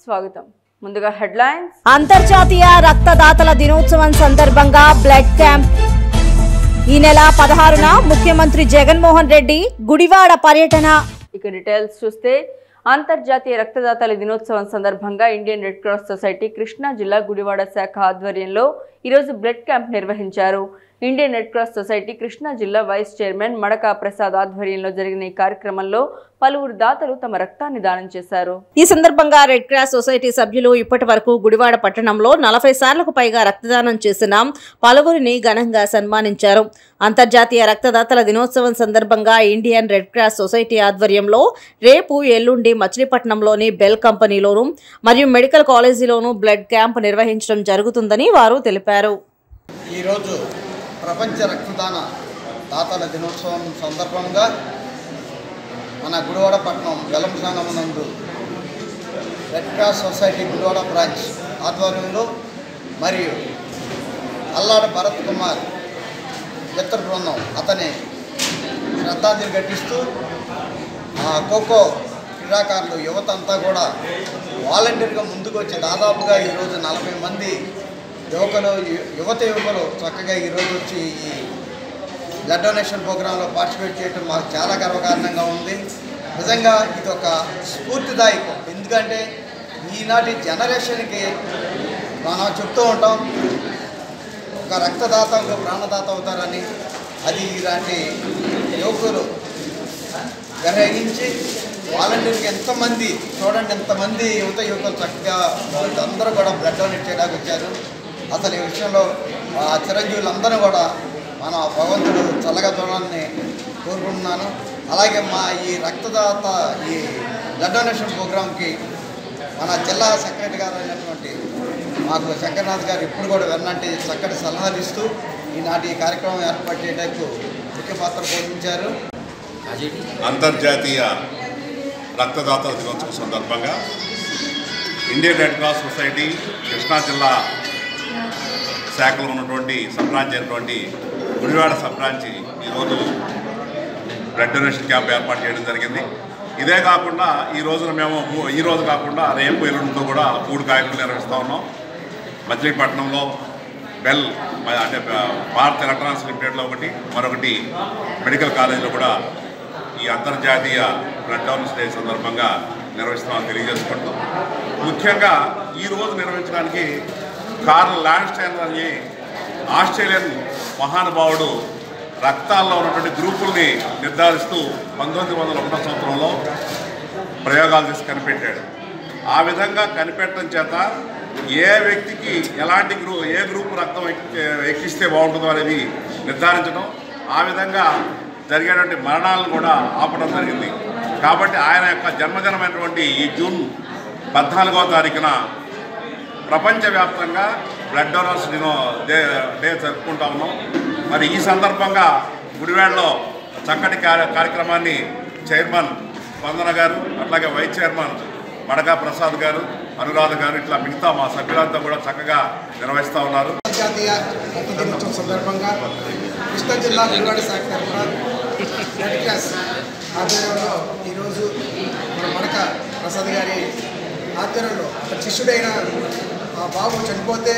స్వాగతం ముందుగా హెడ్లైన్స్ అంతర్జాతీయ రక్తదాతల దినోత్సవం సందర్భంగా బ్లడ్ క్యాంప్ ఈ నెల పదహారున ముఖ్యమంత్రి జగన్మోహన్ రెడ్డి గుడివాడ పర్యటన ఇక డీటెయిల్స్ చూస్తే అంతర్జాతీయ రక్తదాతల దినోత్సవం సందర్భంగా Indian red cross society Krishna జిల్లా గుడివాడ శాఖ ఆధ్వర్యంలో ఈరోజు బ్లడ్ క్యాంప్ నిర్వహించారు Indian red cross society Krishna జిల్లా వైస్ చైర్మన్ మడకా ప్రసాద్ ఆధ్వర్యంలో జరిగిన ఈ కార్యక్రమంలో పలువురు దాతలు తమ రక్తాన్ని దానం చేశారు ఈ సందర్భంగా రెడ్ క్రాస్ సొసైటీ సభ్యులు ఇప్పటి వరకు గుడివాడ పట్టణంలో నలభై సార్లకు పైగా రక్తదానం చేసిన పలువురిని ఘనంగా సన్మానించారు అంతర్జాతీయ రక్తదాతల దినోత్సవం సందర్భంగా ఇండియన్ రెడ్ క్రాస్ సొసైటీ ఆధ్వర్యంలో రేపు ఎల్లుండి మచిలీపట్నంలోని బెల్ కంపెనీలోను మరియు మెడికల్ కాలేజీలోను బ్లడ్ క్యాంప్ నిర్వహించడం జరుగుతుందని వారు తెలిపారు ఈరోజు ప్రపంచ రక్తదాన దాతల దినోత్సవం సందర్భంగా మన గుడివాడ పట్టణం వెలం సంగమనందు red cross society Gudivada branch ఆధ్వర్యంలో మరియు అల్లాడ భరత్ కుమార్ మిత్ర బృందం అతని శ్రద్ధాంజలి ఘటిస్తూ ఆ ఖోఖో క్రీడాకారులు యువత అంతా కూడా వాలంటీర్గా ముందుకు వచ్చి దాదాపుగా ఈరోజు నలభై మంది యువకులు యు- యువత యువకులు చక్కగా ఈరోజు వచ్చి ఈ బ్లడ్ డొనేషన్ ప్రోగ్రాంలో పార్టిసిపేట్ చేయడం మాకు చాలా గర్వకారణంగా ఉంది నిజంగా ఇది ఒక స్ఫూర్తిదాయకం ఎందుకంటే ఈనాటి జనరేషన్కి మనం చెప్తూ ఉంటాం ఒక రక్తదాత ఒక ప్రాణదాత అవుతారని అది ఇలాంటి యువకులు గ్రహించి వాలంటీర్కి ఎంతమంది చూడండి ఎంతమంది యువత యువకులు చక్కగా వాళ్ళందరూ కూడా బ్లడ్ డొనేట్ చేయడానికి వచ్చారు అసలు ఈ విషయంలో ఆ చిరంజీవులందరూ కూడా మన భగవంతుడు చల్లగా చూడాలని కోరుకుంటున్నాను అలాగే మా ఈ రక్తదాత ఈ బ్లడ్ డొనేషన్ ప్రోగ్రాంకి మన జిల్లా సెక్రటరీ గారు అయినటువంటి మాకు శంకర్నాథ్ గారు ఇప్పుడు కూడా వెన్నంటి చక్కటి సలహాలు ఇస్తూ ఈనాటి ఈ కార్యక్రమం ఏర్పాటు చేయడానికి ముఖ్య పాత్ర పోషించారు అంతర్జాతీయ రక్తదాతల దినోత్సవం సందర్భంగా Indian red cross society Krishna జిల్లా శాఖలో ఉన్నటువంటి సబ్ బ్రాంచ్ అయినటువంటి గుడివాడ సబ్ బ్రాంచ్ ఈరోజు బ్లడ్ డొనేషన్ క్యాంప్ ఏర్పాటు చేయడం జరిగింది ఇదే కాకుండా ఈ రోజున మేము మూ- ఈ రోజు కాకుండా రేపు ఎల్లుండితో కూడా మూడు కార్యక్రమాలు నిర్వహిస్తూ ఉన్నాం మచిలీపట్నంలో బెల్ మ- అంటే బ- భారత్ ఎలక్ట్రానిక్స్ లిమిటెడ్లో ఒకటి మరొకటి మెడికల్ కాలేజీలో కూడా ఈ అంతర్జాతీయ బ్లడ్ డోనర్స్ డే సందర్భంగా నిర్వహిస్తున్నామని తెలియజేసుకుంటూ ముఖ్యంగా ఈ రోజు నిర్వహించడానికి కార్ల్ ల్యాండ్స్టైన్ అని ఆస్ట్రేలియన్ మహానుభావుడు రక్తాల్లో ఉన్నటువంటి గ్రూపుల్ని నిర్ధారిస్తూ పంతొమ్మిది వందల ఒకటో సంవత్సరంలో ప్రయోగాలు చేసి కనిపెట్టాడు ఆ విధంగా కనిపెట్టడం చేత ఏ వ్యక్తికి ఎలాంటి గ్రూ ఏ గ్రూప్ రక్తం ఎక్కి- ఎక్కిస్తే బాగుంటుందో అనేది నిర్ధారించడం ఆ విధంగా జరిగేటువంటి మరణాలను కూడా ఆపడం జరిగింది కాబట్టి ఆయన యొక్క జన్మదినమైనటువంటి ఈ జూన్ పద్నాలుగో తారీఖున ప్రపంచవ్యాప్తంగా బ్లడ్ డోనర్స్ దినో డే డే జరుపుకుంటా ఉన్నాం మరి ఈ సందర్భంగా గుడివాడలో చక్కటి కార్య కార్యక్రమాన్ని చైర్మన్ వందన గారు అట్లాగే వైస్ చైర్మన్ మడకా ప్రసాద్ గారు అనురాధ గారు ఇట్లా మిగతా మా సభ్యులంతా కూడా చక్కగా నిర్వహిస్తూ ఉన్నారు అంతర్జాతీయ రక్త దినోత్సవం సందర్భంగా కృష్ణా జిల్లా వెలుగడ శాఖ తరఫున రెడ్ క్రాస్ ఆధ్వర్యంలో ఈరోజు మన మడక ప్రసాద్ గారి ఆధ్వర్యంలో ఒక శిష్యుడైన ఆ బాబు చనిపోతే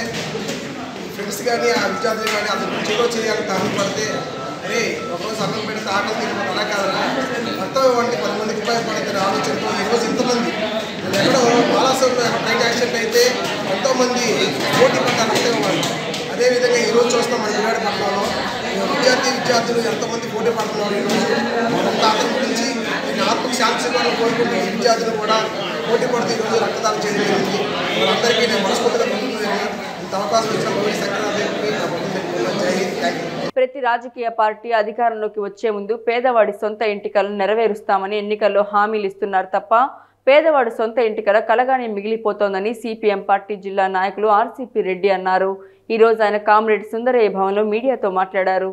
ఈ ఫ్రెండ్స్ కానీ ఆ విద్యార్థులు కానీ అతను చేలో చేయాలని తాపపడితే అరే ఒకరోజు అన్నం పెడితే ఆకలి తినడం అలా కాదన్నా మొత్తం వంటి పది మందికి ఉపయోగపడుతున్న ఆలోచనతో ఈరోజు ఇంతమంది నేను ఎక్కడో బాలాసంలో ట్రైన్ యాక్సిడెంట్ అయితే ఎంతోమంది పోటీ పడ్డారు అంతే వాళ్ళు అదేవిధంగా ఈరోజు చూస్తాం మన విరాడు పట్టణంలో విద్యార్థి విద్యార్థులు ఎంతోమంది పోటీ పడుతున్నారు ఈరోజు అంత అతని గురించి నేను ఆత్మకు శాంతి ఇవ్వాలని కోరుకుంటూ ఈ విద్యార్థులు కూడా పోటీ పడుతూ ఈరోజు రక్తదానం చేయడం జరిగింది వాళ్ళందరికీ నేను మనస్ఫూర్తిగా పొందుతున్నాను ఇంత అవకాశం ఇచ్చిన భవిష్య సెక్రటరీ నా పొందుతున్నాను జై హింద్ థ్యాంక్ యూ ప్రతి రాజకీయ పార్టీ అధికారంలోకి వచ్చే ముందు పేదవాడి సొంత ఎంటికలను నెరవేరుస్తామని ఎన్నికల్లో హామీలు ఇస్తున్నారు తప్ప పేదవాడి సొంత ఎంటికల కలగానే మిగిలిపోతోందని సిపిఎం పార్టీ జిల్లా నాయకులు ఆర్సీపీ రెడ్డి అన్నారు ఈ రోజు ఆయన కామ్రేడ్ సుందరయ్య భవన్లో మీడియాతో మాట్లాడారు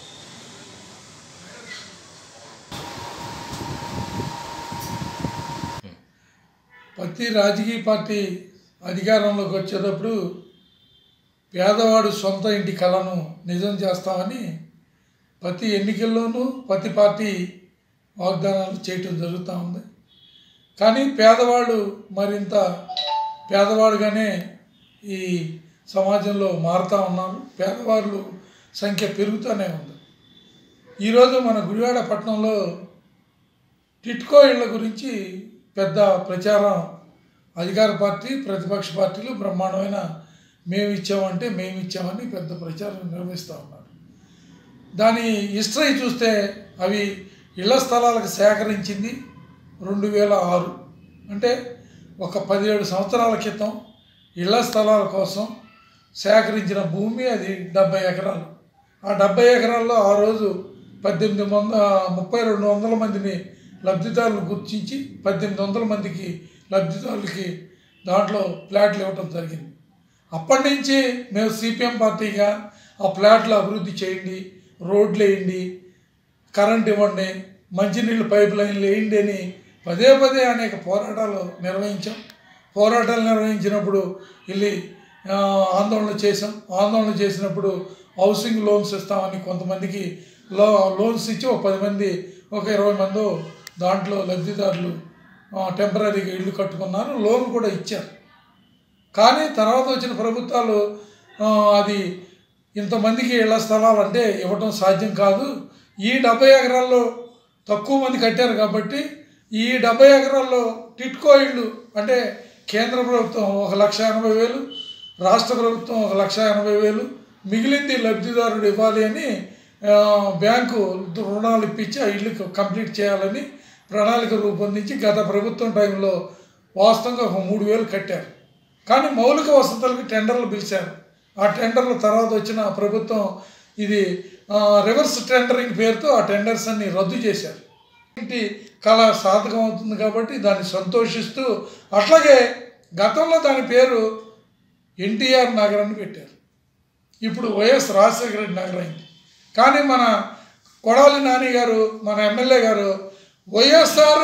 ప్రతి రాజకీయ పార్టీ అధికారంలోకి వచ్చేటప్పుడు పేదవాడు సొంత ఇంటి కళను నిజం చేస్తామని ప్రతి ఎన్నికల్లోనూ ప్రతి పార్టీ వాగ్దానాలు చేయటం జరుగుతూ ఉంది కానీ పేదవాళ్ళు మరింత పేదవాడుగానే ఈ సమాజంలో మారుతూ ఉన్నారు పేదవాళ్ళు సంఖ్య పెరుగుతూనే ఉంది ఈరోజు మన గుడివాడ పట్టణంలో టిట్కో ఇళ్ళ గురించి పెద్ద ప్రచారం అధికార పార్టీ ప్రతిపక్ష పార్టీలు బ్రహ్మాండమైన మేము ఇచ్చామంటే మేము ఇచ్చామని పెద్ద ప్రచారం నిర్వహిస్తూ ఉన్నారు దాని హిస్టరీ చూస్తే అవి ఇళ్ల స్థలాలకు సేకరించింది రెండు వేల ఆరు అంటే ఒక పదిహేడు సంవత్సరాల క్రితం ఇళ్ల స్థలాల కోసం సేకరించిన భూమి అది డెబ్బై ఎకరాలు ఆ డెబ్బై ఎకరాల్లో ఆ రోజు పద్దెనిమిది వంద ముప్పై రెండు వందల మందిని లబ్ధిదారులు గుర్తించి పద్దెనిమిది వందల మందికి లబ్ధిదారులకి దాంట్లో ప్లాట్లు ఇవ్వటం జరిగింది అప్పటి నుంచి మేము సిపిఎం పార్టీగా ఆ ప్లాట్లు అభివృద్ధి చేయండి రోడ్లు వేయండి కరెంట్ ఇవ్వండి మంచినీళ్ళు పైప్ లైన్లు వేయండి అని పదే పదే అనేక పోరాటాలు నిర్వహించాం పోరాటాలు నిర్వహించినప్పుడు వెళ్ళి ఆ, ఆందోళన చేసాం ఆందోళన చేసినప్పుడు హౌసింగ్ లోన్స్ ఇస్తామని కొంతమందికి లో లోన్స్ ఇచ్చి ఒక పది మంది ఒక ఇరవై మంది దాంట్లో లబ్ధిదారులు టెంపరీగా ఇల్లు కట్టుకున్నారు లోన్ కూడా ఇచ్చారు కానీ తర్వాత వచ్చిన ప్రభుత్వాలు ఆ, అది ఇంతమందికి ఇళ్ల స్థలాలు అంటే ఇవ్వటం సాధ్యం కాదు ఈ డెబ్బై ఎకరాల్లో తక్కువ మంది కట్టారు కాబట్టి ఈ డెబ్బై ఎకరాల్లో టిట్కో ఇళ్ళు అంటే కేంద్ర ప్రభుత్వం ఒక లక్ష ఎనభై వేలు రాష్ట్ర ప్రభుత్వం ఒక లక్ష ఎనభై వేలు మిగిలింది లబ్ధిదారుడు ఇవ్వాలి అని ఆ, బ్యాంకు రుణాలు ఇప్పించి ఆ ఇల్లు కంప్లీట్ చేయాలని ప్రణాళిక రూపొందించి గత ప్రభుత్వం టైంలో వాస్తవంగా ఒక మూడు వేలు కట్టారు కానీ మౌలిక వసతులకు టెండర్లు పిలిచారు ఆ టెండర్ల తర్వాత వచ్చిన ప్రభుత్వం ఇది ఆ, రివర్స్ టెండరింగ్ పేరుతో ఆ టెండర్స్ అన్ని రద్దు చేశారు ఇంటి కళ సాధకం అవుతుంది కాబట్టి దాన్ని సంతోషిస్తూ అట్లాగే గతంలో దాని పేరు ఎన్టీఆర్ నగర్ అని పెట్టారు ఇప్పుడు వైఎస్ రాజశేఖర రెడ్డి నగర్ అయింది కానీ మన కొడాలి నాని గారు మన ఎమ్మెల్యే గారు వైఎస్ఆర్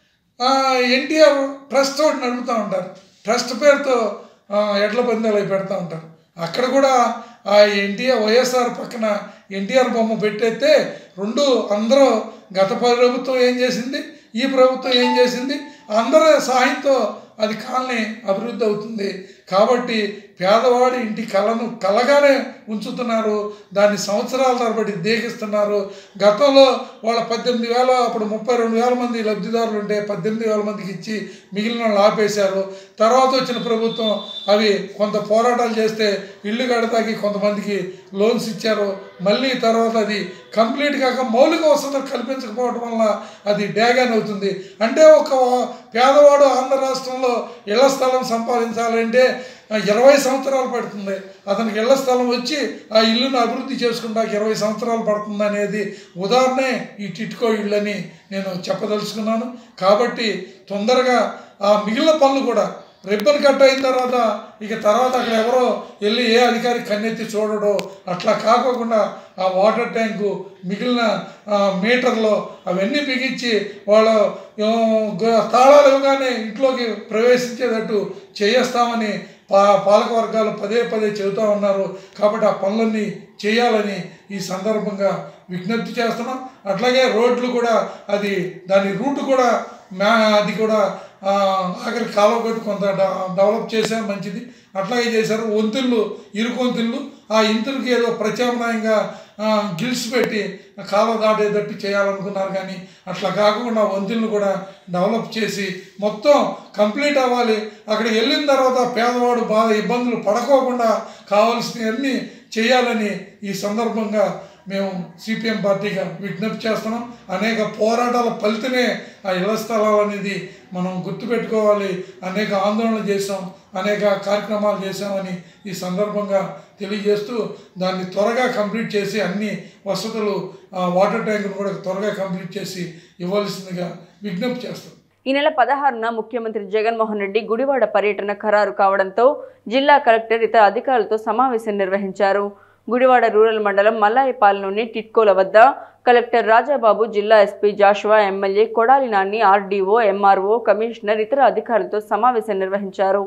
ఎన్టీఆర్ ట్రస్ట్ ఒకటి నడుపుతూ ఉంటారు ట్రస్ట్ పేరుతో ఆ, ఎడ్ల పందాలు అవి పెడతా ఉంటారు అక్కడ కూడా ఆ ఎన్టీఆర్ వైఎస్ఆర్ పక్కన ఎన్టీఆర్ బొమ్మ పెట్టేస్తే రెండు అందరూ గత ప్రభుత్వం ఏం చేసింది ఈ ప్రభుత్వం ఏం చేసింది అందరి సహాయంతో అది కాలనీ అభివృద్ధి అవుతుంది కాబట్టి పేదవాడి ఇంటి కళను కలగానే ఉంచుతున్నారు దాన్ని సంవత్సరాల తరబడి దేకిస్తున్నారు గతంలో వాళ్ళ పద్దెనిమిది వేల అప్పుడు ముప్పై రెండు వేల మంది లబ్ధిదారులు ఉంటే పద్దెనిమిది వేల మందికి ఇచ్చి మిగిలిన వాళ్ళు ఆపేశారు తర్వాత వచ్చిన ప్రభుత్వం అవి కొంత పోరాటాలు చేస్తే ఇల్లు కడతాకి కొంతమందికి లోన్స్ ఇచ్చారు మళ్ళీ తర్వాత అది కంప్లీట్ కాక మౌలిక వసతులు కల్పించకపోవడం వల్ల అది డ్యాగాన్ అవుతుంది అంటే ఒక పేదవాడు ఆంధ్ర రాష్ట్రంలో ఇళ్ల స్థలం సంపాదించాలంటే ఆ, ఇరవై సంవత్సరాలు పడుతుంది అతనికి ఇళ్ల స్థలం వచ్చి ఆ ఇల్లును అభివృద్ధి చేసుకుంటాక ఇరవై సంవత్సరాలు పడుతుంది అనేది ఉదాహరణే ఈ టిట్కో ఇళ్ళని నేను చెప్పదలుచుకున్నాను కాబట్టి తొందరగా ఆ మిగిలిన పనులు కూడా రిబ్బన్ కట్ అయిన తర్వాత ఇక తర్వాత అక్కడ ఎవరో వెళ్ళి ఏ అధికారి కన్నెత్తి చూడడో అట్లా కాకోకుండా ఆ వాటర్ ట్యాంకు మిగిలిన ఆ, మీటర్లో అవన్నీ బిగించి వాళ్ళు ఆ, గ- తాళాలు ఇవ్వగానే ఇంట్లోకి ప్రవేశించేటట్టు చేయేస్తామని పా పాలక వర్గాలు పదే పదే చెబుతూ ఉన్నారు కాబట్టి ఆ పనులన్నీ చేయాలని ఈ సందర్భంగా విజ్ఞప్తి చేస్తున్నాం అట్లాగే రోడ్లు కూడా అది దాని రూట్ కూడా మ్యా అది కూడా ఆ, ఆఖరి కాలువ కొట్టి కొంత డ- డెవలప్ చేశారు మంచిది అట్లాగే చేశారు వంతుళ్ళు ఇరుకు వంతుళ్ళు ఆ ఇంతులకి ఏదో ప్రత్యామ్నాయంగా ఆ, గిల్స్ పెట్టి కాలువ దాటేటట్టు చేయాలనుకున్నారు కానీ అట్లా కాకుండా వంతులను కూడా డెవలప్ చేసి మొత్తం కంప్లీట్ అవ్వాలి అక్కడికి వెళ్ళిన తర్వాత పేదవాడు బాగా ఇబ్బందులు పడకోకుండా కావాల్సినవన్నీ చేయాలని ఈ సందర్భంగా మేము సిపిఎం పార్టీగా విజ్ఞప్తి చేస్తున్నాం అనేక పోరాటాల ఫలితమే ఆ ఇళ్ల స్థలాలు అనేది మనం గుర్తుపెట్టుకోవాలి అనేక ఆందోళనలు చేసాం అనేక కార్యక్రమాలు చేసామని ఈ సందర్భంగా తెలియజేస్తూ దాన్ని త్వరగా కంప్లీట్ చేసి అన్ని వసతులు ఆ వాటర్ ట్యాంకును కూడా త్వరగా కంప్లీట్ చేసి ఇవ్వాల్సిందిగా విజ్ఞప్తి చేస్తాం ఈ నెల పదహారున ముఖ్యమంత్రి జగన్మోహన్ రెడ్డి గుడివాడ పర్యటన ఖరారు కావడంతో జిల్లా కలెక్టర్ ఇతర అధికారులతో సమావేశం నిర్వహించారు గుడివాడ రూరల్ మండలం మల్లాయిపాలెంలోని టిట్కోల వద్ద కలెక్టర్ రాజాబాబు జిల్లా SP Joshua MLA Kodali Nani RDO MRO commissioner ఇతర అధికారులతో సమావేశం నిర్వహించారు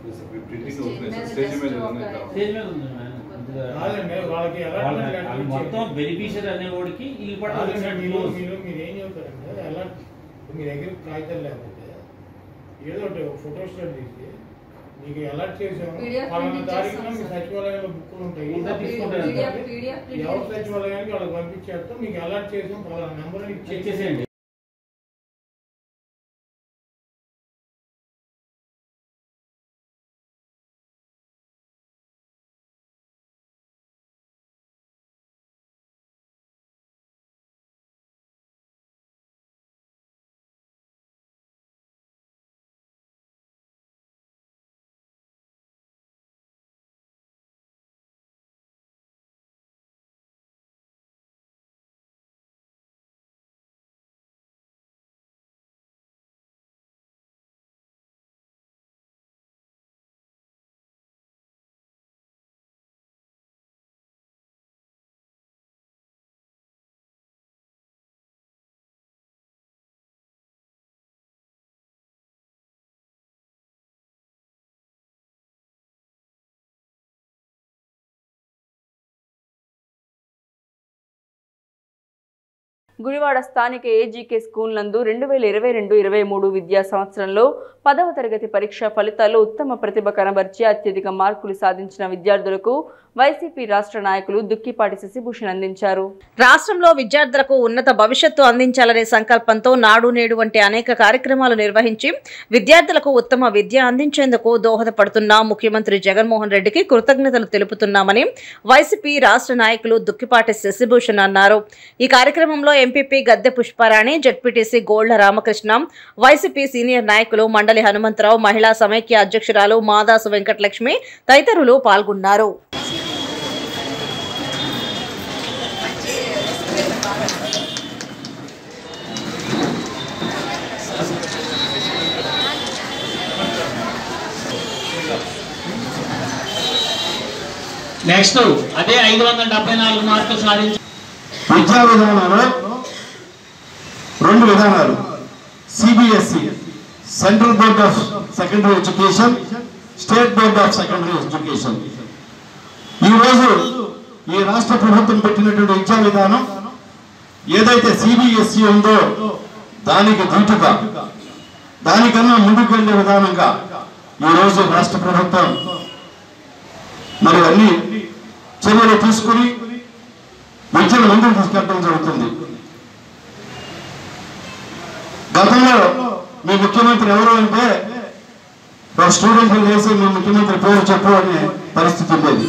ప్రింటింగ్ అవుతున్నాయి సార్ స్టేజ్ మీద ఉన్నాయి కావాలి. స్టేజ్ మీద ఉంది మేడం. కొద్దిగా కాదండి, వాళ్ళకి ఎలా వాళ్ళ- అలర్ట్ వాళ్ళు చేయాలి? మొత్తం బెనిఫిషియర్ అనేవాడికి ఇల్లు కాదండి, పట్టాలి మీరు మీరు మీరు ఏం చెప్తారంటే ఎలా మీ దగ్గర కాగితాలు లేకపోతే ఏదో ఒకటి ఫోటో స్టాట్ తీసి మీకు అలర్ట్ చేసాము PDF పలానా print తారీఖున చేస్తాం మీ సార్. సచివాలయంలో బుక్కులు ఉంటాయి ఉంటే తీసుకుంటారు PDF సార్. PDF print ఎవరి చేస్తాం. సచివాలయానికి వాళ్ళకి పంపించేస్తాం మీకు అలర్ట్ చేసాం పలానా నెంబర్ చెక్ చేసేయండి గుడివాడ స్థానిక ఏజీకే స్కూల్ నందు రెండు వేల ఇరవై రెండు ఇరవై మూడు విద్యా సంవత్సరంలో పదవ తరగతి పరీక్షా ఫలితాల్లో ఉత్తమ ప్రతిభ కనబర్చి అత్యధిక మార్కులు సాధించిన విద్యార్థులకు వైసీపీ రాష్ట్ర నాయకులు దుక్కిపాటి శశిభూషణ్ అందించారు రాష్ట్రంలో విద్యార్థులకు ఉన్నత భవిష్యత్తు అందించాలనే సంకల్పంతో నాడు నేడు వంటి అనేక కార్యక్రమాలు నిర్వహించి విద్యార్థులకు ఉత్తమ విద్య అందించేందుకు దోహదపడుతున్న ముఖ్యమంత్రి జగన్మోహన్ రెడ్డికి కృతజ్ఞతలు తెలుపుతున్నామని వైసీపీ రాష్ట్ర నాయకులు దుక్కిపాటి శశిభూషణ్ అన్నారు ఈ కార్యక్రమంలో MPP Gadde Pushparani ZPTC Golla Ramakrishna YCP senior నాయకులు మండలి హనుమంతరావు మహిళా సమైక్య అధ్యక్షురాలు మాదాసు వెంకటలక్ష్మి తదితరులు పాల్గొన్నారు నెక్స్ట్ అదే ఐదు వందల డెబ్బై నాలుగు మార్కులు సాధించి విద్యా విధానంలో రెండు విధానాలు CBSE central board of secondary education state board of secondary education ఈరోజు ఈ రాష్ట్ర ప్రభుత్వం పెట్టినటువంటి విద్యా విధానం ఏదైతే సిబిఎస్ఈ ఉందో దానికి ధీటుగా దానికన్నా ముందుకు వెళ్ళే విధానంగా ఈరోజు రాష్ట్ర ప్రభుత్వం మరి అన్ని చర్యలు తీసుకుని విద్యను ముందుకు తీసుకెళ్ళడం జరుగుతుంది గతంలో మీ ముఖ్యమంత్రి ఎవరు అంటే ఒక స్టూడెంట్ వేసి మీ ముఖ్యమంత్రి పేరు చెప్పు అనే పరిస్థితి ఉండేది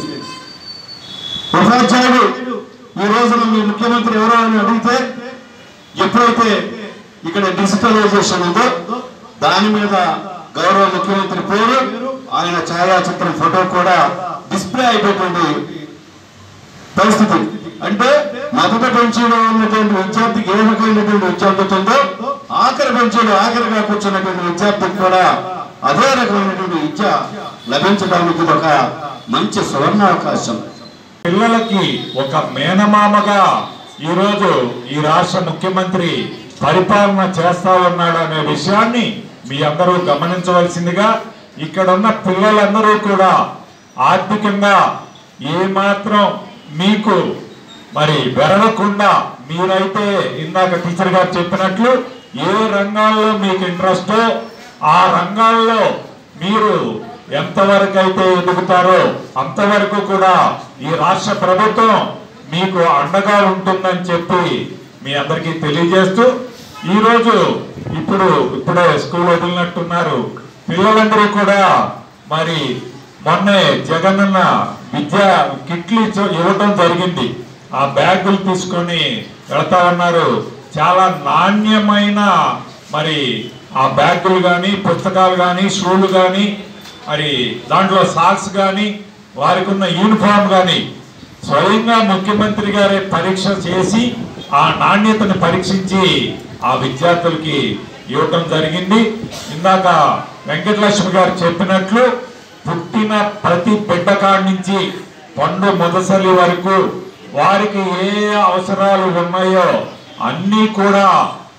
ఉపాధ్యాయుడు ఈ రోజున మీ ముఖ్యమంత్రి ఎవరు అని అడిగితే ఎప్పుడైతే ఇక్కడ డిజిటలైజేషన్ ఉందో దాని మీద గౌరవ ముఖ్యమంత్రి పేరు ఆయన ఛాయాచిత్రం ఫోటో కూడా డిస్ప్లే అయిపోతుంది పరిస్థితి అంటే మొదటి బెంచీలో ఉన్నటువంటి విద్యార్థికి ఏ రకమైనటువంటి విద్య అందుతుందో ఆఖరి బెంచీలో ఆఖరిగా కూర్చున్నటువంటి విద్యార్థికి కూడా అదే రకమైనటువంటి విద్య లభించడానికి ఇది ఒక మంచి సువర్ణావకాశం పిల్లలకి ఒక మేనమామగా ఈరోజు ఈ రాష్ట్ర ముఖ్యమంత్రి పరిపాలన చేస్తా ఉన్నాడు అనే విషయాన్ని మీ అందరూ గమనించవలసిందిగా ఇక్కడ ఉన్న పిల్లలందరూ కూడా ఆర్థికంగా ఏమాత్రం మీకు మరి వెరవకుండా మీరైతే ఇందాక టీచర్ గారు చెప్పినట్లు ఏ రంగాల్లో మీకు ఇంట్రెస్టో ఆ రంగాల్లో మీరు ఎంతవరకు అయితే ఎదుగుతారో అంతవరకు కూడా ఈ రాష్ట్ర ప్రభుత్వం మీకు అండగా ఉంటుందని చెప్పి మీ అందరికీ తెలియజేస్తూ ఈరోజు ఇప్పుడు ఇప్పుడే స్కూల్ వదిలినట్టున్నారు పిల్లలందరూ కూడా మరి మొన్నే జగనన్న విద్యా కిట్లు ఇచ్చ- ఇవ్వటం జరిగింది ఆ బ్యాగులు తీసుకొని వెళ్తా ఉన్నారు చాలా నాణ్యమైన మరి ఆ బ్యాగులు కానీ పుస్తకాలు కానీ షూలు కానీ మరి దాంట్లో సాక్స్ కానీ వారికి ఉన్న యూనిఫామ్ కానీ స్వయంగా ముఖ్యమంత్రి గారే పరీక్ష చేసి ఆ నాణ్యతను పరీక్షించి ఆ విద్యార్థులకి ఇవ్వటం జరిగింది ఇందాక వెంకటలక్ష్మి గారు చెప్పినట్లు పుట్టిన ప్రతి బిడ్డ కాడి నుంచి పండు మొదసలి వరకు వారికి ఏ అవసరాలు ఉన్నాయో అన్నీ కూడా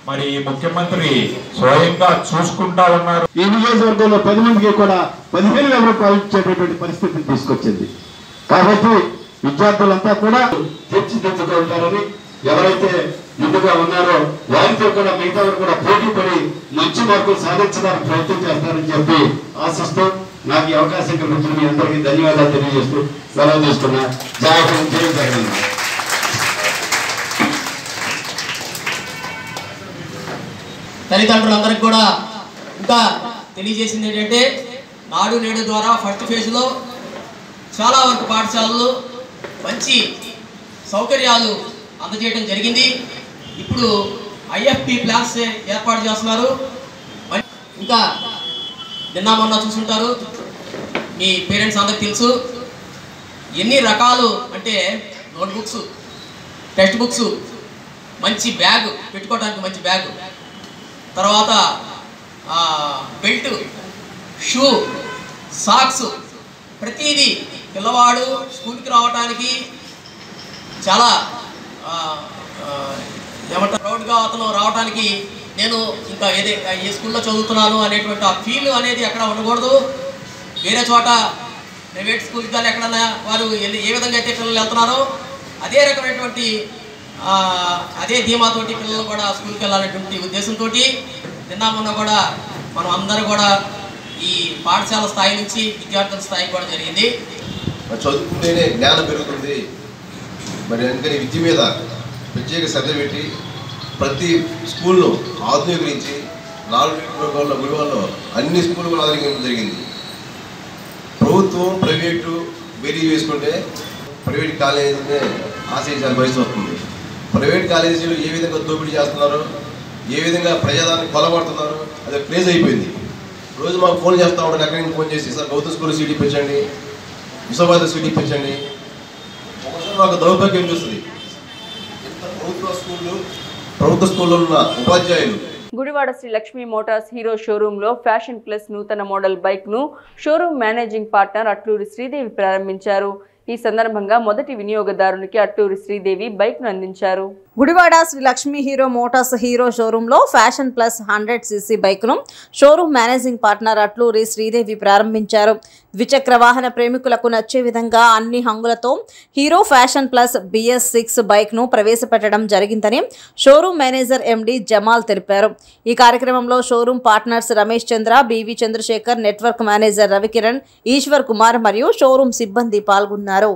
మరి ఈ ముఖ్యమంత్రి స్వయంగా చూసుకుంటా ఉన్నారు ఈ నియోజకవర్గంలో పది మందికి కూడా పదిహేను వేల రూపాయలు ఇచ్చేటటువంటి పరిస్థితిని తీసుకొచ్చింది కాబట్టి విద్యార్థులంతా కూడా తీర్చిదిద్దుకుంటారని ఎవరైతే ముందుగా ఉన్నారో వారితో కూడా మిగతా వారు కూడా పోటీ పడి మంచి మార్కులు సాధించడానికి ప్రయత్నం చేస్తారని చెప్పి ఆశిస్తూ నాకు ఈ అవకాశం కల్పించిన మీ అందరికీ ధన్యవాదాలు తెలియజేస్తూ సెలవు తీసుకున్నా జయ హింద్, జై జగన్ తల్లిదండ్రులందరికీ కూడా ఇంకా తెలియజేసింది ఏంటంటే నాడు నేడు ద్వారా ఫస్ట్ ఫేజ్లో చాలా వరకు పాఠశాలలు మంచి సౌకర్యాలు అందజేయడం జరిగింది ఇప్పుడు ఐఎఫ్పి ప్లాన్స్ ఏర్పాటు చేస్తున్నారు మం- ఇంకా నిన్న మొన్న చూసుంటారు మీ పేరెంట్స్ అందరికి తెలుసు ఎన్ని రకాలు అంటే నోట్బుక్స్ టెక్స్ట్ బుక్స్ మంచి బ్యాగ్ పెట్టుకోవడానికి మంచి బ్యాగ్ తర్వాత ఆ, బెల్ట్ షూ సాక్స్ ప్రతిదీ పిల్లవాడు స్కూల్కి రావడానికి చాలా ఆ, ఆ, ఏమంటారు ప్రౌడ్గా అతను రావడానికి నేను ఇంకా ఏదే ఏ స్కూల్లో చదువుతున్నాను అనేటువంటి ఆ ఫీల్ అనేది ఎక్కడ ఉండకూడదు వేరే చోట ప్రైవేట్ స్కూల్కి కానీ ఎక్కడన్నా వారు ఎన్ని- ఏ విధంగా అయితే పిల్లలు వెళ్తున్నారో అదే రకమైనటువంటి ఆ, అదే ధీమాతోటి పిల్లలు కూడా స్కూల్కి వెళ్ళాలనేటువంటి ఉద్దేశంతో నిన్న మొన్న కూడా మనం అందరూ కూడా ఈ పాఠశాల స్థాయి నుంచి విద్యార్థుల స్థాయికి కూడా జరిగింది మరి చదువుకుంటేనే జ్ఞానం పెరుగుతుంది మరి అందుకని విద్య మీద ప్రత్యేక శ్రద్ధ పెట్టి ప్రతి స్కూల్ను ఆధునీకరించి నాలుగు ప్రోగ్రాంలో గుడివాళ్ళలో అన్ని స్కూళ్ళు కూడా ఆధునీకరించడం జరిగింది ప్రభుత్వం ప్రైవేటు బేరీ వేసుకుంటే ప్రైవేట్ కాలేజీనే ఆశ్రయించాల్సిన పరిస్థితి వస్తుంది ప్రైవేట్ కాలేజీలు ఏ విధంగా దోపిడీ చేస్తున్నారు ఏ విధంగా ప్రజాదాన్ని కొలబడుతున్నారు అది క్రేజ్ అయిపోయింది రోజు మాకు ఫోన్ చేస్తూ ఉంటాను ఎక్కడి నుంచి ఫోన్ చేసి సార్ గౌతమ్ స్కూల్ సీట్ ఇప్పించండి విశ్వభారత సీట్ ఇప్పించండి ఒకసారి మాకు దౌర్భాగ్యం చూస్తుంది ఎంత ప్రభుత్వ స్కూళ్ళు ప్రభుత్వ స్కూల్లో ఉన్న ఉపాధ్యాయులు గుడివాడ శ్రీ లక్ష్మీ మోటార్స్ హీరో షోరూంలో ఫ్యాషన్ ప్లస్ నూతన మోడల్ బైక్ ను showroom managing partner Atluri Sridevi ప్రారంభించారు ఈ సందర్భంగా మొదటి వినియోగదారునికి అట్టూరి శ్రీదేవి బైక్ ను అందించారు Gudivada Sri Lakshmi Hero motors Hero షోరూంలో ఫ్యాషన్ ప్లస్ హండ్రెడ్ సీసీ బైక్ను showroom managing partner Atluri Sridevi ప్రారంభించారు ద్విచక్ర వాహన ప్రేమికులకు నచ్చే విధంగా అన్ని హంగులతో Hero fashion plus BS six బైక్ను ప్రవేశపెట్టడం జరిగిందని షోరూమ్ మేనేజర్ ఎండి జమాల్ తెలిపారు ఈ కార్యక్రమంలో showroom partners Ramesh Chandra BV Chandrasekhar network manager Ravikiran Eshwar Kumar మరియు షోరూమ్ సిబ్బంది పాల్గొన్నారు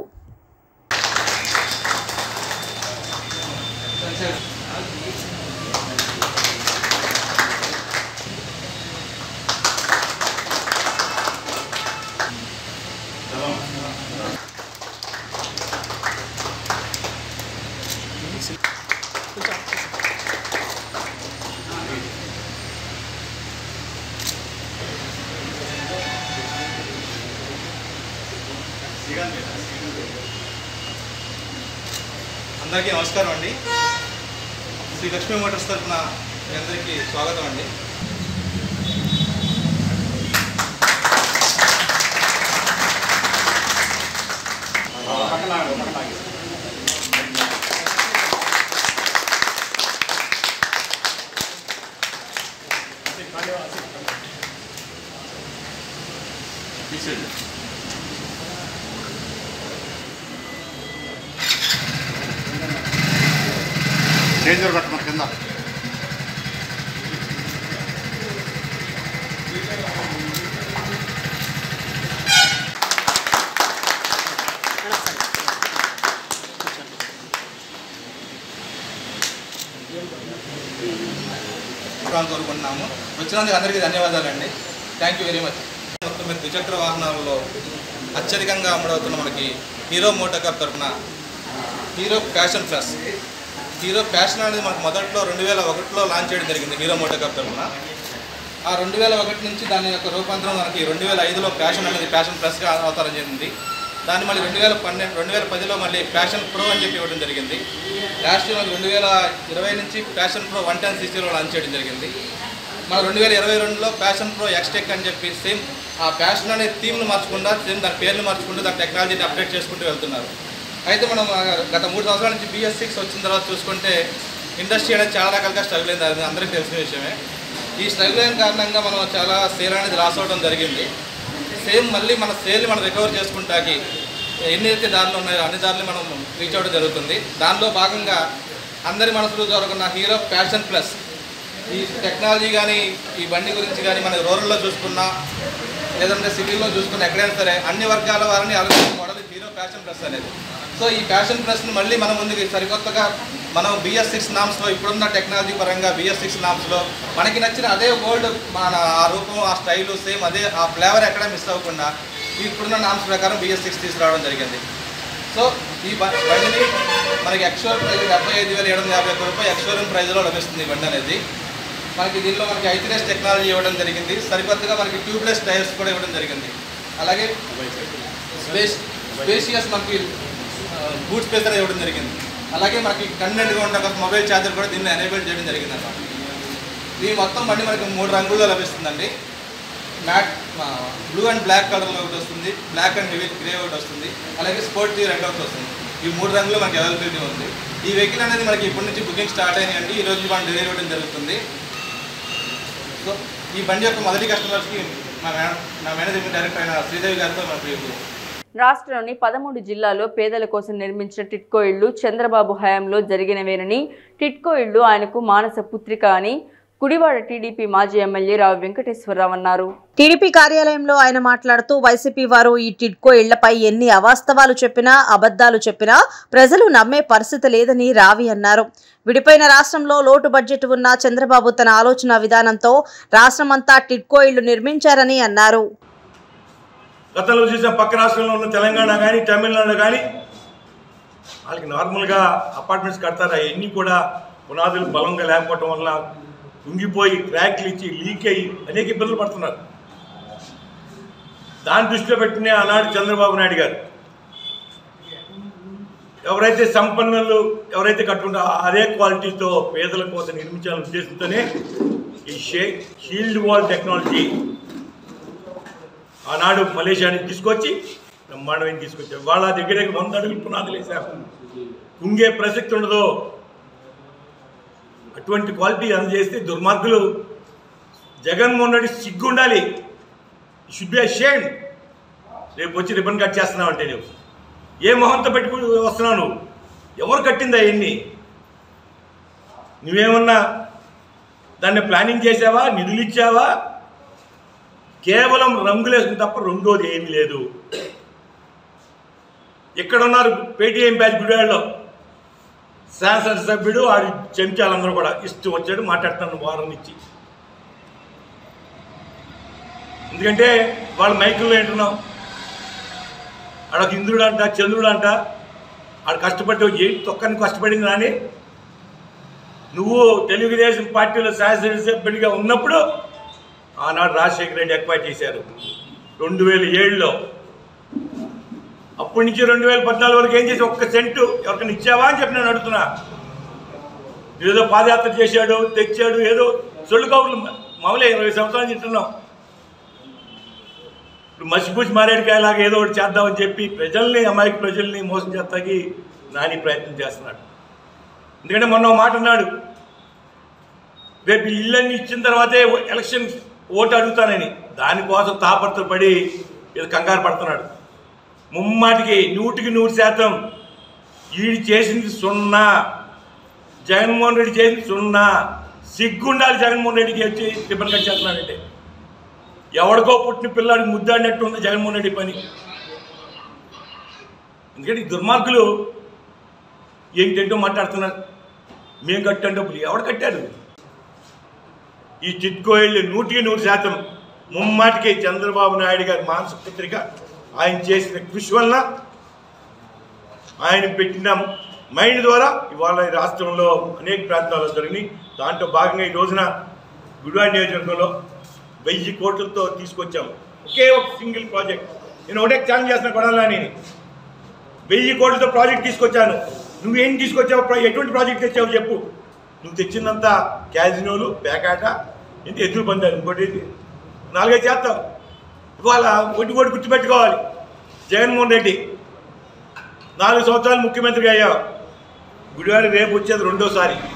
అందరికీ నమస్కారం అండి శ్రీ లక్ష్మీ మోటార్స్ తరఫున మీ అందరికీ స్వాగతం అండి డేంజర్ కట్టమ కింద ప్రోగ్రాం కోరుకుంటున్నాము వచ్చినందుకు అందరికీ ధన్యవాదాలండి థ్యాంక్ యూ వెరీ మచ్ మొత్తం మీద ద్విచక్ర వాహనాలలో అత్యధికంగా అమ్ముడవుతున్న మనకి హీరో మోటార్ కప్ తరఫున Hero passion plus Hero passion అనేది మనకు మొదట్లో రెండు వేల ఒకటిలో లాంచ్ చేయడం జరిగింది హీరో మోటార్ కప్ తరఫున ఆ రెండు వేల ఒకటి నుంచి దాని యొక్క రూపాంతరం మనకి రెండు వేల ఐదులో ప్యాషన్ అనేది ప్యాషన్ ప్లస్గా అవతారం చెందింది దాన్ని మళ్ళీ రెండు వేల పన్నెండు రెండు వేల పదిలో మళ్ళీ ప్యాషన్ ప్రో అని చెప్పి ఇవ్వడం జరిగింది లాస్ట్ ఇయర్ రెండు వేల ఇరవై నుంచి ప్యాషన్ ప్రో వన్ టెన్ సీసీలో లాంచ్ చేయడం జరిగింది మన రెండు వేల ఇరవై రెండులో ప్యాషన్ ప్రో ఎక్స్టెక్ అని చెప్పి సేమ్ ఆ ప్యాషన్ అనే థీమ్ను మార్చకుండా సేమ్ దాని పేర్లు మార్చుకుంటూ దాని టెక్నాలజీని అప్డేట్ చేసుకుంటూ వెళ్తున్నారు అయితే మనం ఆ, గత మూడు సంవత్సరాల నుంచి బిఎస్ సిక్స్ వచ్చిన తర్వాత చూసుకుంటే ఇండస్ట్రీ అనేది చాలా రకాలుగా స్ట్రగుల్ అయింది అది అందరికీ తెలిసిన విషయమే ఈ స్ట్రగుల్ అయిన కారణంగా మనం చాలా సేల్ అనేది లాస్ అవ్వడం జరిగింది సేమ్ మళ్ళీ మన సేల్ మనం రికవర్ చేసుకుంటాకి ఎన్ని అయితే దారులు ఉన్నాయో అన్ని దారులు మనం రీచ్ అవ్వడం జరుగుతుంది దానిలో భాగంగా అందరి మనసులో జరుగుతున్న హీరో ప్యాషన్ ప్లస్ ఈ టెక్నాలజీ కానీ ఈ బండి గురించి కానీ మన రూరల్లో చూసుకున్నా లేదంటే సిటీలో చూసుకున్నా ఎక్కడైనా సరే అన్ని వర్గాల వారిని ఆలోచించే మోడల్ హీరో ప్యాషన్ ప్లస్ అనేది సో ఈ ప్యాషన్ ప్లస్ని మళ్ళీ మన ముందుకి సరికొత్తగా మనం బిఎస్ సిక్స్ నామ్స్లో ఇప్పుడున్న టెక్నాలజీ పరంగా బిఎస్ సిక్స్ నామ్స్లో మనకి నచ్చిన అదే ఓల్డ్ మన ఆ రూపం ఆ స్టైలు సేమ్ అదే ఆ ఫ్లేవర్ ఎక్కడ మిస్ అవ్వకుండా ఈ ఇప్పుడున్న నామ్స్ ప్రకారం బిఎస్ సిక్స్ తీసుకురావడం జరిగింది సో ఈ బ- బండిని మనకి ఎక్స్షోరూమ్ ప్రైస్ డెబ్బై ఐదు వేల ఏడు వందల యాభై ఒక్క రూపాయలు ఎక్స్షోరూమ్ ప్రైజ్లో లభిస్తుంది ఈ బండి అనేది మనకి దీనిలో మనకి ఐటీఎస్ టెక్నాలజీ ఇవ్వడం జరిగింది సరికొత్తగా మనకి ట్యూబ్లెస్ టైర్స్ కూడా ఇవ్వడం జరిగింది అలాగే స్పేస్ స్పేషియస్ మనకి బూట్ స్పేస్ అనేది ఇవ్వడం జరిగింది అలాగే మనకి కన్వెంట్గా ఉన్న ఒక మొబైల్ ఛార్జర్ కూడా దీన్ని ఎనేబుల్ చేయడం జరిగింది అన్నమాట ఇది మొత్తం బండి మనకి మూడు రంగుల్లో లభిస్తుందండి మ్యాట్ బ్లూ అండ్ బ్లాక్ కలర్లో ఒకటి వస్తుంది బ్లాక్ అండ్ హెవీ గ్రే ఒకటి వస్తుంది అలాగే స్పోర్ట్ టీ రెండు ఒకటి వస్తుంది ఈ మూడు రంగులు మనకి అవైలబిలిటీ ఉంది ఈ వెహికల్ అనేది మనకి ఇప్పటి నుంచి బుకింగ్ స్టార్ట్ అయినాయండి ఈ రోజు మనం డెలివరీ ఇవ్వడం జరుగుతుంది సో ఈ బండి యొక్క మొదటి కస్టమర్స్కి మా మేడం నా మేనేజ్మెంట్ డైరెక్టర్ అయిన శ్రీదేవి గారితో మనకి రాష్ట్రంలోని పదమూడు జిల్లాల్లో పేదల కోసం నిర్మించిన టిట్కో ఇళ్లు చంద్రబాబు హయాంలో జరిగినవేనని టిట్కో ఇళ్లు ఆయనకు మానస పుత్రిక అని గుడివాడ టీడీపీ మాజీ ఎమ్మెల్యే రావు వెంకటేశ్వరరావు అన్నారు టీడీపీ కార్యాలయంలో ఆయన మాట్లాడుతూ వైసీపీ వారు ఈ టిడ్కో ఇళ్లపై ఎన్ని అవాస్తవాలు చెప్పినా అబద్ధాలు చెప్పినా ప్రజలు నమ్మే పరిస్థితి లేదని రావి అన్నారు విడిపోయిన రాష్ట్రంలో లోటు బడ్జెట్ ఉన్న చంద్రబాబు తన ఆలోచన విధానంతో రాష్ట్రమంతా టిడ్కో ఇళ్లు నిర్మించారని అన్నారు గతంలో చూసిన పక్క రాష్ట్రంలో ఉన్న తెలంగాణ కానీ తమిళనాడు కానీ వాళ్ళకి నార్మల్గా అపార్ట్మెంట్స్ కడతారు అవన్నీ కూడా పునాదులు బలంగా లేకపోవటం వల్ల కుంగిపోయి క్రాక్లు ఇచ్చి లీక్ అయ్యి అనేక ఇబ్బందులు పడుతున్నారు దాన్ని దృష్టిలో పెట్టిన ఆనాడు చంద్రబాబు నాయుడు గారు ఎవరైతే సంపన్నులు ఎవరైతే కట్టుకుంటారో అదే క్వాలిటీతో పేదల కోసం నిర్మించాలనే ఉద్దేశంతోనే ఈ షే షీల్డ్ వాల్ టెక్నాలజీ ఆనాడు మలేషియా నుంచి తీసుకొచ్చి బ్రహ్మాండమైన తీసుకొచ్చారు వాళ్ళ దగ్గర వంద అడుగులు పునాదులు వేశారు కుంగే ప్రసక్తి ఉండదు అటువంటి క్వాలిటీ అందజేస్తే దుర్మార్గులు జగన్మోహన్ రెడ్డి సిగ్గు ఉండాలి షుడ్ బి షేమ్ రేపు వచ్చి రిబన్ కట్ చేస్తున్నావు అంటే నువ్వు ఏ మొహంతో పెట్టుకుని వస్తున్నావు నువ్వు ఎవరు కట్టిందా అవన్నీ నువ్వేమన్నా దాన్ని ప్లానింగ్ చేసావా నిధులు ఇచ్చావా కేవలం రంగులేసుకుని తప్ప రెండోది ఏమీ లేదు ఇక్కడ ఉన్నారు పేటీఎం బ్యాచ్ గుడివాడలో శాసన సభ్యుడు ఆడి చెంచాలందరూ కూడా ఇస్తూ వచ్చాడు మాట్లాడుతున్నాను వారం నుంచి ఎందుకంటే వాళ్ళ మైకుల్లో ఏంటున్నాం ఆడొక ఇంద్రుడు అంట చంద్రుడు అంట ఆడు కష్టపడి ఏ తొక్కని కష్టపడింది రాని నువ్వు తెలుగుదేశం పార్టీలో శాసనసభ్యుడిగా ఉన్నప్పుడు ఆనాడు రాజశేఖర రెడ్డి ఎక్వైర్ చేశారు రెండు వేల ఏడులో అప్పటి నుంచి రెండు వేల పద్నాలుగు వరకు ఏం చేసి ఒక్క సెంటు ఎవరికైనా ఇచ్చావా అని చెప్పి నేను అడుగుతున్నా ఏదో పాదయాత్ర చేశాడు తెచ్చాడు ఏదో సొల్లు కబుర్లు మామూలే ఇరవై సంవత్సరాలు తింటున్నాం ఇప్పుడు మసిపూసి మారేడుకాయలాగా ఏదో ఒకటి చేద్దామని చెప్పి ప్రజల్ని అమాయక ప్రజల్ని మోసం చేస్తాకి నాని ప్రయత్నం చేస్తున్నాడు ఎందుకంటే మొన్న ఒక మాట అన్నాడు రేపు ఈ ఇళ్ళన్నీ ఇచ్చిన తర్వాతే ఎలక్షన్ ఓటు అడుగుతానని దానికోసం తాపత్ర పడి ఇది కంగారు పడుతున్నాడు ముమ్మాటికి నూటికి నూరు శాతం ఈడు చేసింది సున్నా జగన్మోహన్ రెడ్డి చేసింది సున్నా సిగ్గుండాలి జగన్మోహన్ రెడ్డికి వచ్చి టిఫిన్ కట్ చేస్తున్నాడంటే ఎవడికో పుట్టిన పిల్లాడికి ముద్దాడినట్టు ఉంది జగన్మోహన్ రెడ్డి పని ఎందుకంటే ఈ దుర్మార్గులు ఏంటంటో మాట్లాడుతున్నారు మేము కట్టాం డబ్బులు ఎవడు కట్టారు ఈ చిట్కోయిళ్ళు నూటికి నూరు శాతం ముమ్మాటికి చంద్రబాబు నాయుడు గారి మానసిక పత్రిక ఆయన చేసిన కృషి వలన ఆయన పెట్టిన మైండ్ ద్వారా ఇవాళ ఈ రాష్ట్రంలో అనేక ప్రాంతాల్లో జరిగినాయి దాంట్లో భాగంగా ఈ రోజున గుడివాడ నియోజకవర్గంలో వెయ్యి కోట్లతో తీసుకొచ్చాము ఒకే ఒక సింగిల్ ప్రాజెక్ట్ నేను ఒకటే ఛాలెంజ్ చేసిన కొడాలా నేను వెయ్యి కోట్లతో ప్రాజెక్ట్ తీసుకొచ్చాను నువ్వేం తీసుకొచ్చావు ప్రా- ఎటువంటి ప్రాజెక్ట్ తెచ్చావు చెప్పు నువ్వు తెచ్చిందంతా క్యాజినోలు పేకాట ఏంటి ఎదురు పందాలు ఇంకోటి ఏంటి? నాలుగైదు చేస్తావు ఇవాళ ఒకటి కూడా గుర్తుపెట్టుకోవాలి జగన్మోహన్ రెడ్డి నాలుగు సంవత్సరాలు ముఖ్యమంత్రిగా అయ్యావు గుడివాడ రేపు వచ్చేది రెండోసారి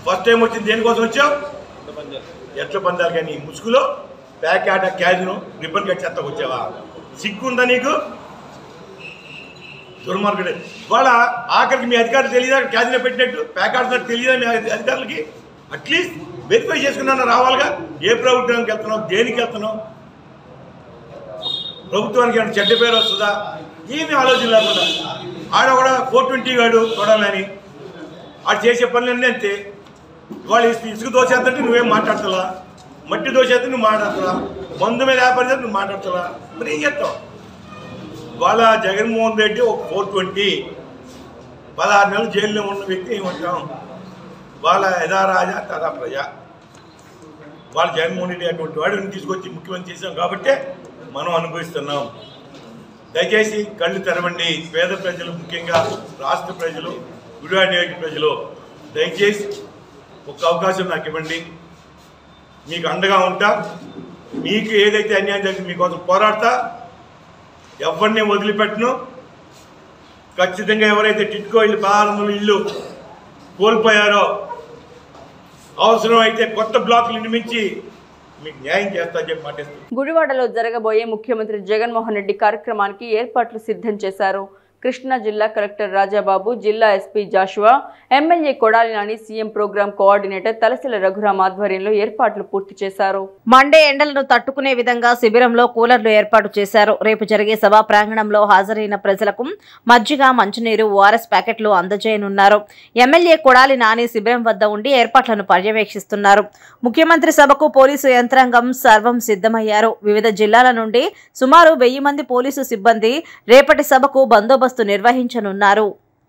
ఫస్ట్ టైం వచ్చింది దేనికోసం వచ్చావు ఎట్ల పందాలు కానీ ముసుగులో ప్యాక్ ఆట క్యాజిను రిబ్బన్ కట్ చేస్తాకు వచ్చావా సిగ్గుందా నీకు దుర్మార్గుడే వాళ్ళ ఆఖరికి మీ అధికారులు తెలియదా క్యాజిలో పెట్టినట్టు ప్యాక్ ఆడుతున్నట్టు తెలియదా మీ అధి- అధికారులకి అట్లీస్ట్ వెరిఫై చేసుకున్నా రావాలిగా ఏ ప్రభుత్వానికి వెళ్తున్నావు దేనికి వెళ్తున్నావు ప్రభుత్వానికి ఏమైనా చెడ్డ పేరు వస్తుందా ఏమీ ఆలోచన లేకుండా ఆడ కూడా ఫోర్ ట్వంటీ గాడు చూడాలని ఆడు చేసే పనులన్నీ అంతే వాళ్ళు ఇసు- ఇసుక దోసేస్తుంటే నువ్వేం మాట్లాడతలా మట్టి దోసేస్తే నువ్వు మాట్లాడతలా మందు మీద వ్యాపారం చేస్తే నువ్వు మాట్లాడతలా మరి ఏం చేస్తావు వాళ్ళ జగన్మోహన్ రెడ్డి ఒక ఫోర్ ట్వంటీ పదహారు నెలలు జైల్లో ఉన్న వ్యక్తి ఏమంటాం వాళ్ళ యథా రాజా తదా ప్రజ వాళ్ళ జగన్మోహన్ రెడ్డి అటువంటి వాడిని తీసుకొచ్చి ముఖ్యమంత్రి చేశాం కాబట్టే మనం అనుభవిస్తున్నాం దయచేసి కళ్ళు తెరవండి పేద ప్రజలు ముఖ్యంగా రాష్ట్ర ప్రజలు గుడివాడ నియోజక ప్రజలు దయచేసి ఒక అవకాశం నాకు ఇవ్వండి మీకు అండగా ఉంటా మీకు ఏదైతే అన్యాయం జరిగింది మీకోసం పోరాడతా ఎవరిని వదిలిపెట్టను ఖచ్చితంగా ఎవరైతే టిట్కో ఇల్లు ప్రారంభం ఇల్లు కోల్పోయారో అవసరం అయితే కొత్త బ్లాకులు నిర్మించి మీకు న్యాయం చేస్తా అని చెప్పి మాటిస్తున్నాను గుడివాడలో జరగబోయే ముఖ్యమంత్రి జగన్మోహన్ రెడ్డి కార్యక్రమానికి ఏర్పాట్లు సిద్ధం చేశారు కృష్ణా జిల్లా కలెక్టర్ రాజాబాబు జిల్లా SP Joshua MLA Kodali Nani CM program coordinator Talasila Raghuram ఆధ్వర్యంలో ఏర్పాట్లు పూర్తి చేశారు మండే ఎండలను తట్టుకునే విధంగా శిబిరంలో కూలర్లు ఏర్పాటు చేశారు రేపు జరిగే సభా ప్రాంగణంలో హాజరైన ప్రజలకు మజ్జిగ మంచినీరు ఓఆర్ఎస్ ప్యాకెట్లు అందజేయనున్నారు ఎమ్మెల్యే కొడాలి నాని శిబిరం వద్ద ఉండి ఏర్పాట్లను పర్యవేక్షిస్తున్నారు ముఖ్యమంత్రి సభకు పోలీసు యంత్రాంగం సర్వం సిద్ధమయ్యారు వివిధ జిల్లాల నుండి సుమారు వెయ్యి మంది పోలీసు సిబ్బంది రేపటి సభకు బందోబస్తు నిర్వహించనున్నారు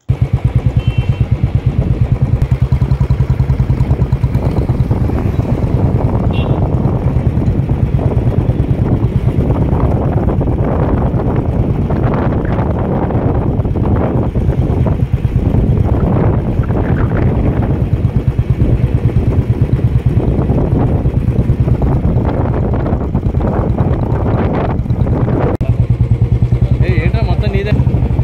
ఏంట్రా మొత్తం నీదే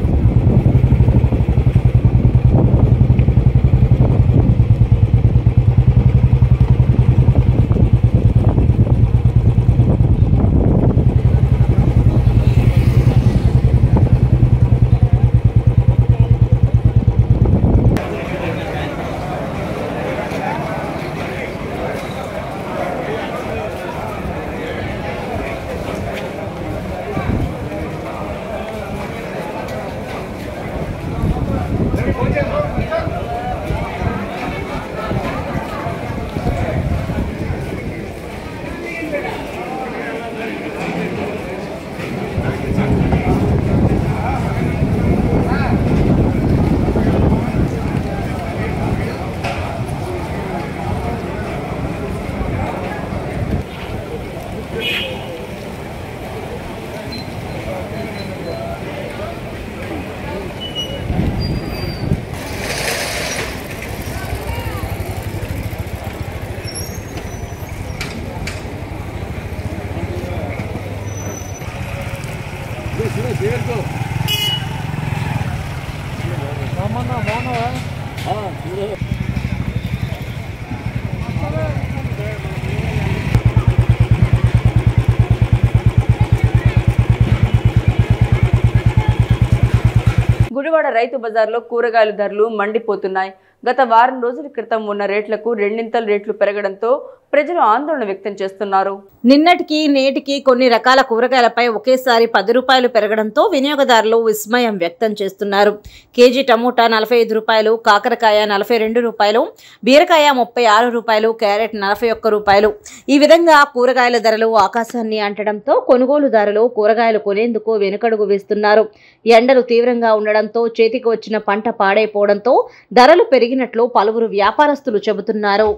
గుడివాడ రైతు బజార్లో కూరగాయల ధరలు మండిపోతున్నాయి గత వారం రోజుల క్రితం ఉన్న రేట్లకు రెండింతల రేట్లు పెరగడంతో ప్రజలు ఆందోళన వ్యక్తం చేస్తున్నారు నిన్నటికి నేటికి కొన్ని రకాల కూరగాయలపై ఒకేసారి పది రూపాయలు పెరగడంతో వినియోగదారులు విస్మయం వ్యక్తం చేస్తున్నారు కేజీ టమోటా నలభై ఐదు రూపాయలు కాకరకాయ నలభై రెండు రూపాయలు బీరకాయ ముప్పై ఆరు రూపాయలు క్యారెట్ నలభై ఒక్క రూపాయలు ఈ విధంగా కూరగాయల ధరలు ఆకాశాన్ని అంటడంతో కొనుగోలుదారులు కూరగాయలు కొనేందుకు వెనుకడుగు వేస్తున్నారు ఎండలు తీవ్రంగా ఉండడంతో చేతికి వచ్చిన పంట పాడైపోవడంతో ధరలు పెరిగినట్లు పలువురు వ్యాపారస్తులు చెబుతున్నారు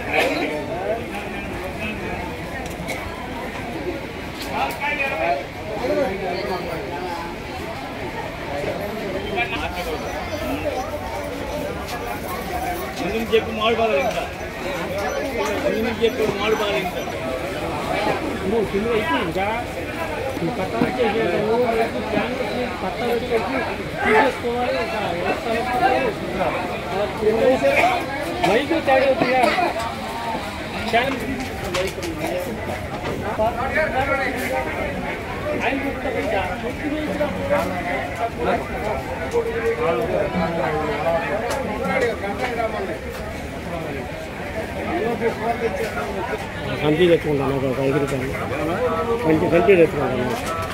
ముందు చెప్పి మాడు బాగా ఇంకా ముందు చెప్పి మాడు బాగా ఇంకా నువ్వు కింద అయితే ఇంకా ఈ పట్ట వచ్చేసి నువ్వు రేపు ఫ్యాన్ వచ్చి పట్ట వచ్చేసి తీసేసుకోవాలి ఇంకా మైక్ తేడా అవుతుందా ఫ్యాన్ ఆయన సంచి తెచ్చుకుంటాను ఒక ఐదు రూపాయలు సంచి సంచి తెచ్చుకుంటాను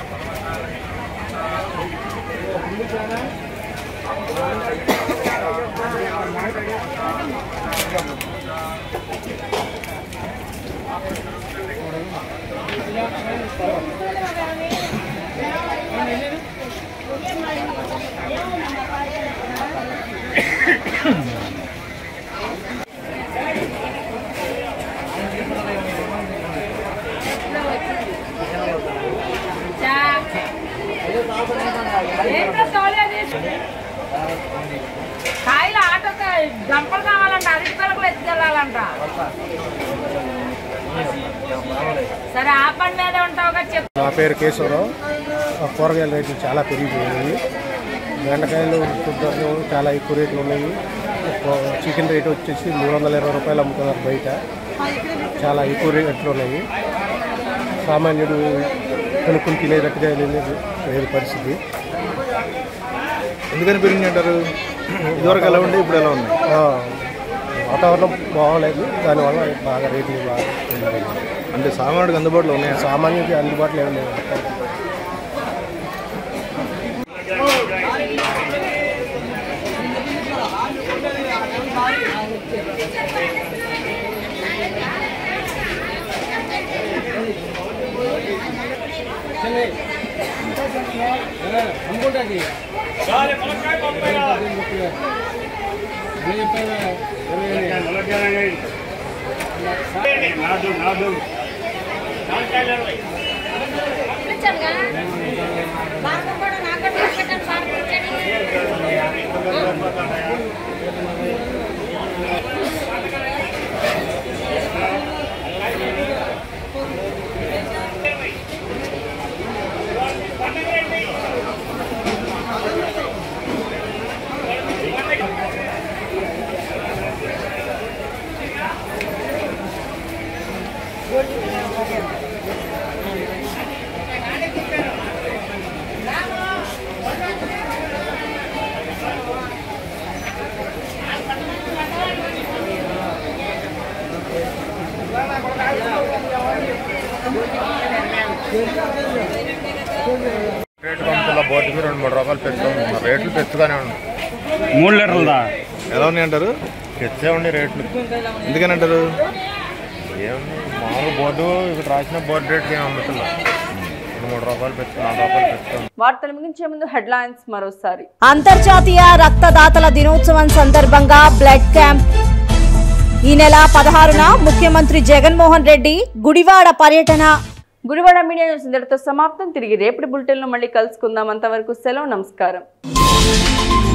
కాయలు ఆటోకి గంపలు కావాలంట అరటి పిల్లలు ఎత్తుకెళ్ళాలంట సరే ఆ పని మీద ఉంటావుగా చెప్పు నా పేరు కేశవరావు ఆ కూరగాయల రేట్లు చాలా పెరిగిపోయాయి బెండకాయలు కుక్కర్లు చాలా ఎక్కువ రేట్లు ఉన్నాయి ఒక చికెన్ రేట్ వచ్చేసి మూడు వందల ఇరవై రూపాయలు అమ్ముతున్నారు బయట చాలా ఎక్కువ రేట్లు ఉన్నాయి సామాన్యుడు కొనుక్కుని తినేటట్టుగా లేదు లేదు పరిస్థితి ఎందుకని పెరిగింది అంటారు ఇదివరకు ఎలా ఉండే ఇప్పుడు ఎలా ఉంది ఆ, వాతావరణం బాగోలేదు దానివల్ల బాగా రేట్లు బాగా పెరిగాయి. అంటే సామాన్యుడికి అందుబాటులో ఉన్నాయి సామాన్యుడికి అందుబాటులో ఏమి లేవు అమ్ముకుంటుంది నాదు నాదు రేటు పంపుల బోర్డుకి రెండు మూడు రూపాయలు పెంచుతాం రేట్లు పెంచుగానే ఉన్నాయి మూడు లీటర్లదా ఎలా ఉన్నాయి అంటారు తెచ్చే ఉండే రేట్లు ఎందుకని అంటారు ఏముంది మామూలు బోర్డు ఇక్కడ రాసిన బోర్డు రేట్కి ఏం అమ్ముతున్నా రెండు మూడు రూపాయలు పెంచుతాం నాలుగు రూపాయలు పెంచుతాం వార్తలు ముగించే ముందు హెడ్లైన్స్ మరోసారి అంతర్జాతీయ రక్తదాతల దినోత్సవం సందర్భంగా బ్లడ్ క్యాంప్ ఈ నెల పదహారున ముఖ్యమంత్రి జగన్మోహన్ రెడ్డి గుడివాడ పర్యటన గుడివాడ మీడియా న్యూస్ ఇంతటితో సమాప్తం తిరిగి రేపటి బులెటిన్లో మళ్ళీ కలుసుకుందాం అంతవరకు సెలవు నమస్కారం